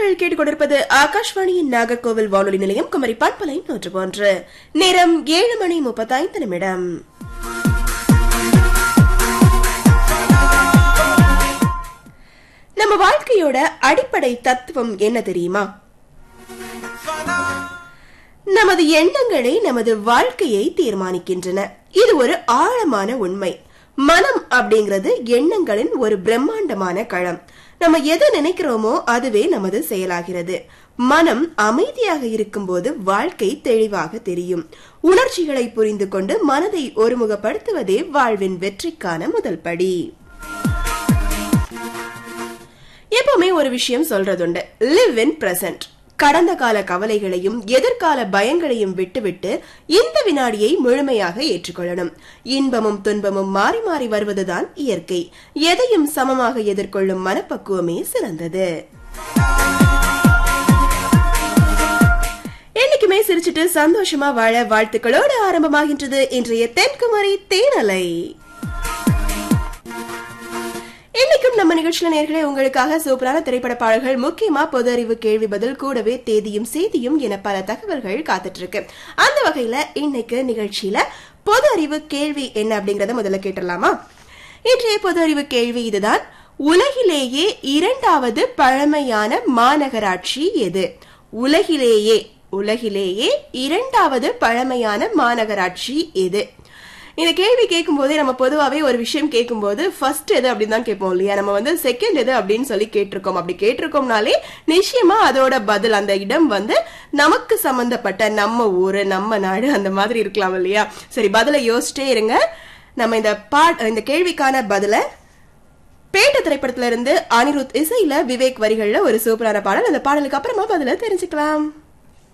நேர்கள் கேட்டுக்கொண்டிருப்பது ஆகாஷ்வாணியின் நாகர்கோவில் வானொலி நிலையம் குமரி பண்பலை நூற்று ஒன்று நேரம் ஏழு மணி முப்பத்தைந்து நிமிடம் நம்ம வாழ்க்கையோட அடிப்படை தத்துவம் என்ன தெரியுமா நமது எண்ணங்களே நமது வாழ்க்கையை தீர்மானிக்கின்றன இது ஒரு ஆழமான உண்மை மனம் அப்படிங்கிறது எண்ணங்களின் ஒரு பிரம்மாண்டமான களம் நம்ம எதை நினைக்கிறோமோ அதுவே நமது செயலாகிறது மனம் அமைதியாக இருக்கும்போது வாழ்க்கை தெளிவாக தெரியும் உணர்ச்சிகளை புரிந்து கொண்டு மனதை ஒருமுகப்படுத்துவதே வாழ்வின் வெற்றிக்கான முதல் படி எப்பவுமே ஒரு விஷயம் சொல்றதுண்டு லிவ் இன் பிரசன்ட் கடந்த கால கவலைகளையும் எதிர்கால பயங்களையும் விட்டுவிட்டு இந்த வினாடியை முழுமையாக ஏற்றுக்கொள்ளணும் இன்பமும் துன்பமும் மாறி மாறி வருவதுதான் இயற்கை எதையும் சமமாக எதிர்கொள்ளும் மனப்பக்குவமே சிறந்தது என்னைக்குமே சிரிச்சிட்டு சந்தோஷமா வாழ வாழ்த்துக்களோடு ஆரம்பமாகின்றது இன்றைய தென்குமரி தேனலை இன்னைக்கும் நம்ம நிகழ்ச்சியில நேர்களே உங்களுக்காக சூப்பரான திரைப்பட பாடல்கள் முக்கியமா பொது அறிவு கேள்வி பதில் கூடவே தேதியும் செய்தியும் என பல தகவல்கள் காத்துட்டு இருக்கு அந்த வகையில இன்னைக்கு நிகழ்ச்சியில பொது அறிவு கேள்வி என்ன அப்படிங்கறத முதல்ல கேட்டுடலாமா இன்றைய பொது அறிவு கேள்வி இதுதான் உலகிலேயே இரண்டாவது பழமையான மாநகராட்சி எது உலகிலேயே உலகிலேயே இரண்டாவது பழமையான மாநகராட்சி எது இந்த கேள்வி கேட்கும் போதே நம்ம பொதுவாகவே ஒரு விஷயம் கேட்கும்போது ஃபர்ஸ்ட் எது அப்படின்னு தான் கேட்போம் இல்லையா நம்ம வந்து செகண்ட் எது அப்படின்னு சொல்லி கேட்டிருக்கோம் அப்படி கேட்டிருக்கோம்னாலே நிச்சயமா அதோட பதில் அந்த இடம் வந்து நமக்கு சம்பந்தப்பட்ட நம்ம ஊரு நம்ம நாடு அந்த மாதிரி இருக்கலாம் இல்லையா சரி பதிலை யோசிச்சிட்டே இருங்க நம்ம இந்த பாட் இந்த கேள்விக்கான பதிலை பேட்ட திரைப்படத்துல இருந்து அனிருத் இசையில விவேக் வரிகள்ல ஒரு சூப்பரான பாடல் அந்த பாடலுக்கு அப்புறமா பதில தெரிஞ்சுக்கலாம்